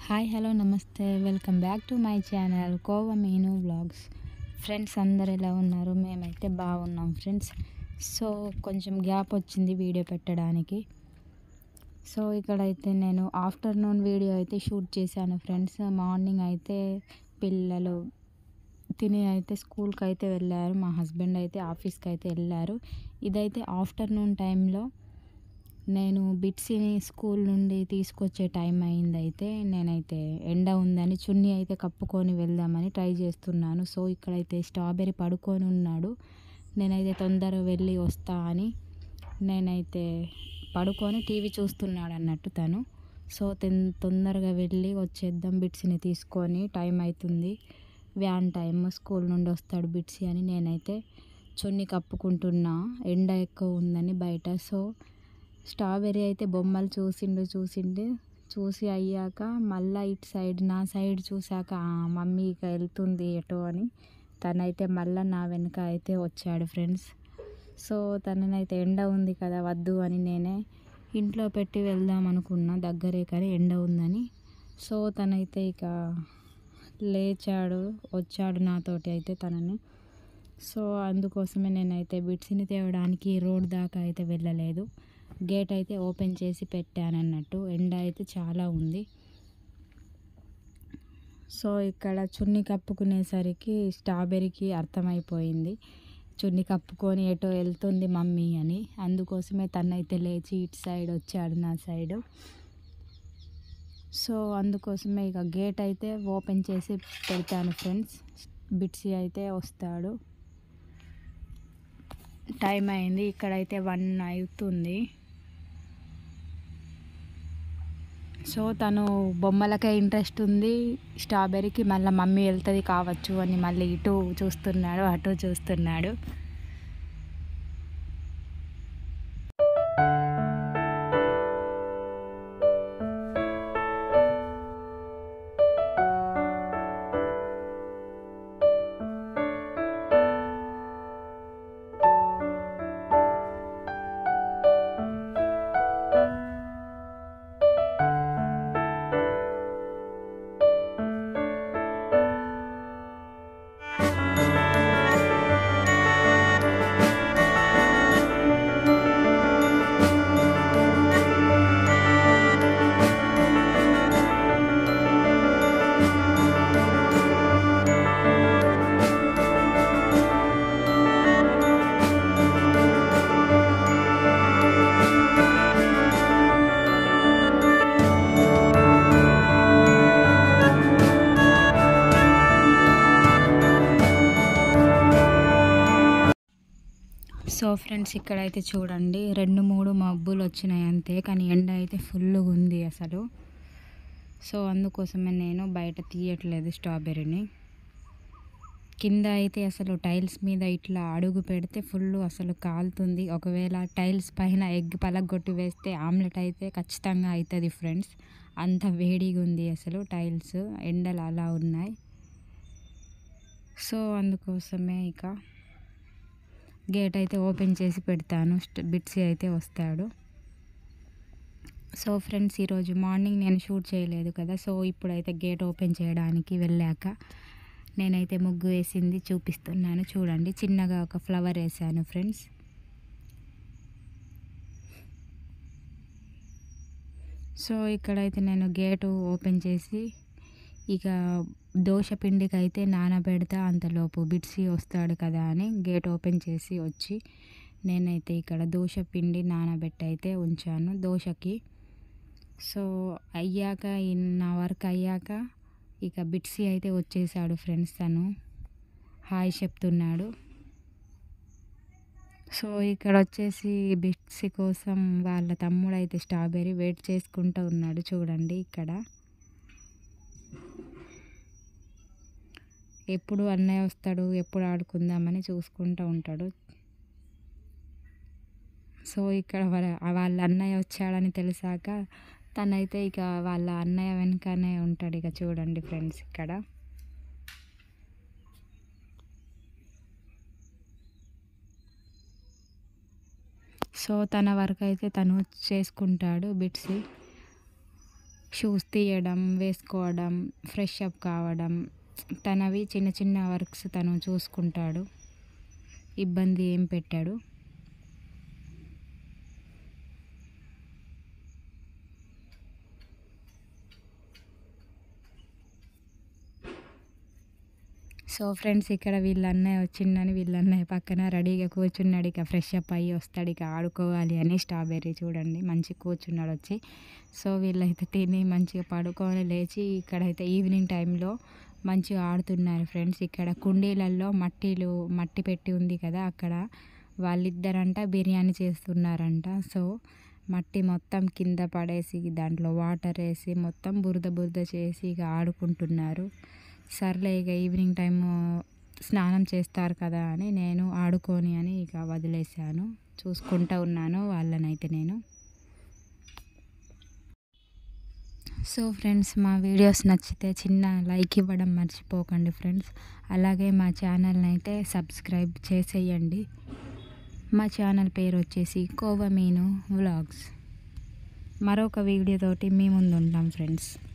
hi hello నమస్తే welcome back to my channel Kova Meenu vlogs friends అందరు ఎలా ఉన్నారు మేమైతే బాగున్నాం ఫ్రెండ్స్ సో కొంచెం గ్యాప్ వచ్చింది వీడియో పెట్టడానికి సో ఇక్కడైతే నేను ఆఫ్టర్నూన్ వీడియో అయితే షూట్ చేశాను ఫ్రెండ్స్ మార్నింగ్ అయితే పిల్లలు తిని అయితే స్కూల్కి అయితే వెళ్ళారు మా హస్బెండ్ అయితే ఆఫీస్కి అయితే వెళ్ళారు ఇదైతే ఆఫ్టర్నూన్ టైంలో నేను బిట్సీని స్కూల్ నుండి తీసుకొచ్చే టైం అయింది అయితే నేనైతే ఎండ ఉందని చున్నీ అయితే కప్పుకొని వెళ్దామని ట్రై చేస్తున్నాను సో ఇక్కడైతే స్ట్రాబెర్రీ పడుకొని ఉన్నాడు నేనైతే తొందరగా వెళ్ళి వస్తా అని నేనైతే పడుకొని టీవీ చూస్తున్నాడు అన్నట్టు తను సో తెన్ తొందరగా వెళ్ళి వచ్చేద్దాం బిట్స్ని తీసుకొని టైం అవుతుంది వ్యాన్ టైం స్కూల్ నుండి వస్తాడు బిట్సీ అని నేనైతే చున్నీ కప్పుకుంటున్నా ఎండ ఎక్కువ ఉందని బయట సో స్ట్రాబెర్రీ అయితే బొమ్మలు చూసిండు చూసిండు చూసి అయ్యాక మళ్ళీ ఇటు సైడ్ నా సైడ్ చూశాక "ఆ, మమ్మీ ఇక వెళ్తుంది ఎటో అని తనైతే మళ్ళీ నా వెనుక అయితే వచ్చాడు ఫ్రెండ్స్ సో తననైతే ఎండ ఉంది కదా వద్దు అని నేనే ఇంట్లో పెట్టి వెళ్దాం అనుకున్నా దగ్గరే కానీ ఎండ ఉందని సో తనైతే ఇక లేచాడు వచ్చాడు నాతోటి అయితే తనని సో అందుకోసమే నేనైతే బిట్స్ని తేవడానికి రోడ్ దాకా అయితే వెళ్ళలేదు గేట్ అయితే ఓపెన్ చేసి పెట్టాను అన్నట్టు ఎండ అయితే చాలా ఉంది సో ఇక్కడ చున్నీ కప్పుకునేసరికి స్ట్రాబెర్రీకి అర్థమైపోయింది చున్నీ కప్పుకొని ఎటో వెళ్తుంది మమ్మీ అని అందుకోసమే తనైతే లేచి ఇటు సైడ్ వచ్చాడు నా సైడు సో అందుకోసమే ఇక గేట్ అయితే ఓపెన్ చేసి పెడతాను ఫ్రెండ్స్ బిట్సీ అయితే వస్తాడు టైం అయింది ఇక్కడైతే వన్ అవుతుంది సో తను బొమ్మలకే ఇంట్రెస్ట్ ఉంది స్ట్రాబెర్రీకి మళ్ళీ మమ్మీ వెళ్తుంది కావచ్చు అని మళ్ళీ ఇటు చూస్తున్నాడు అటు చూస్తున్నాడు సో ఫ్రెండ్స్ ఇక్కడైతే చూడండి రెండు మూడు మబ్బులు వచ్చినాయి అంతే కానీ ఎండ అయితే ఫుల్గా ఉంది అసలు సో అందుకోసమే నేను బయట తీయట్లేదు స్ట్రాబెర్రీని కింద అయితే అసలు టైల్స్ మీద ఇట్లా అడుగు పెడితే ఫుల్ అసలు కాలుతుంది ఒకవేళ టైల్స్ పైన ఎగ్ పలగొట్టి వేస్తే ఆమ్లెట్ అయితే ఖచ్చితంగా అవుతుంది ఫ్రెండ్స్ అంత వేడిగా ఉంది అసలు టైల్స్ ఎండలు అలా ఉన్నాయి సో అందుకోసమే ఇక గేట్ అయితే ఓపెన్ చేసి పెడతాను స్ట్- బిట్సీ అయితే వస్తాడు సో ఫ్రెండ్స్ ఈరోజు మార్నింగ్ నేను షూట్ చేయలేదు కదా సో ఇప్పుడైతే గేట్ ఓపెన్ చేయడానికి వెళ్ళాక నేనైతే ముగ్గు వేసింది చూపిస్తున్నాను చూడండి చిన్నగా ఒక ఫ్లవర్ వేసాను ఫ్రెండ్స్ సో ఇక్కడైతే నేను గేటు ఓపెన్ చేసి ఇక దోశ పిండికి అయితే నానబెడతా అంతలోపు బిడ్సి వస్తాడు కదా అని గేట్ ఓపెన్ చేసి వచ్చి నేనైతే ఇక్కడ దోశ పిండి నానబెట్టి అయితే ఉంచాను దోశకి సో అయ్యాక ఈ నా వర్క్ అయ్యాక ఇక బిట్సీ అయితే వచ్చేసాడు ఫ్రెండ్స్ తను హాయ్ చెప్తున్నాడు సో ఇక్కడ వచ్చేసి బిట్సీ కోసం వాళ్ళ తమ్ముడు అయితే స్ట్రాబెర్రీ వెయిట్ చేసుకుంటూ ఉన్నాడు చూడండి ఇక్కడ ఎప్పుడు అన్నయ్య వస్తాడు ఎప్పుడు ఆడుకుందామని చూసుకుంటూ ఉంటాడు సో ఇక్కడ వాళ్ళ వాళ్ళ అన్నయ్య వచ్చాడని తెలిసాక తనైతే ఇక వాళ్ళ అన్నయ్య వెనకనే ఉంటాడు ఇక చూడండి ఫ్రెండ్స్ ఇక్కడ సో తన వర్క్ అయితే తను చేసుకుంటాడు బిట్సీ షూస్ తీయడం వేసుకోవడం ఫ్రెష్ అప్ కావడం తనవి చిన్న చిన్న వర్క్స్ తను చూసుకుంటాడు ఇబ్బంది ఏం పెట్టాడు సో ఫ్రెండ్స్ ఇక్కడ వీళ్ళ అన్నయ్య వచ్చిందని వీళ్ళ అన్నయ్య పక్కన రెడీగా కూర్చున్నాడు ఇక ఫ్రెష్ అప్ అయ్యి వస్తాడు ఇక ఆడుకోవాలి అని స్ట్రాబెర్రీ చూడండి మంచిగా కూర్చున్నాడు వచ్చి సో వీళ్ళైతే తిని మంచిగా పడుకొని లేచి ఇక్కడైతే ఈవినింగ్ టైంలో మంచిగా ఆడుతున్నారు ఫ్రెండ్స్ ఇక్కడ కుండీలలో మట్టిలు మట్టి పెట్టి ఉంది కదా అక్కడ వాళ్ళిద్దరంట బిర్యానీ చేస్తున్నారంట సో మట్టి మొత్తం కింద పడేసి దాంట్లో వాటర్ వేసి మొత్తం బురద బురద చేసి ఇక ఆడుకుంటున్నారు సర్లే ఇక ఈవినింగ్ టైం స్నానం చేస్తారు కదా అని నేను ఆడుకొని అని ఇక వదిలేశాను చూసుకుంటూ ఉన్నాను వాళ్ళనైతే నేను సో ఫ్రెండ్స్ మా వీడియోస్ నచ్చితే చిన్న లైక్ ఇవ్వడం మర్చిపోకండి ఫ్రెండ్స్ అలాగే మా ఛానల్ని అయితే సబ్స్క్రైబ్ చేసేయండి మా ఛానల్ పేరు వచ్చేసి కోవమీను వ్లాగ్స్ మరొక వీడియోతోటి మీ ముందు ఉంటాం ఫ్రెండ్స్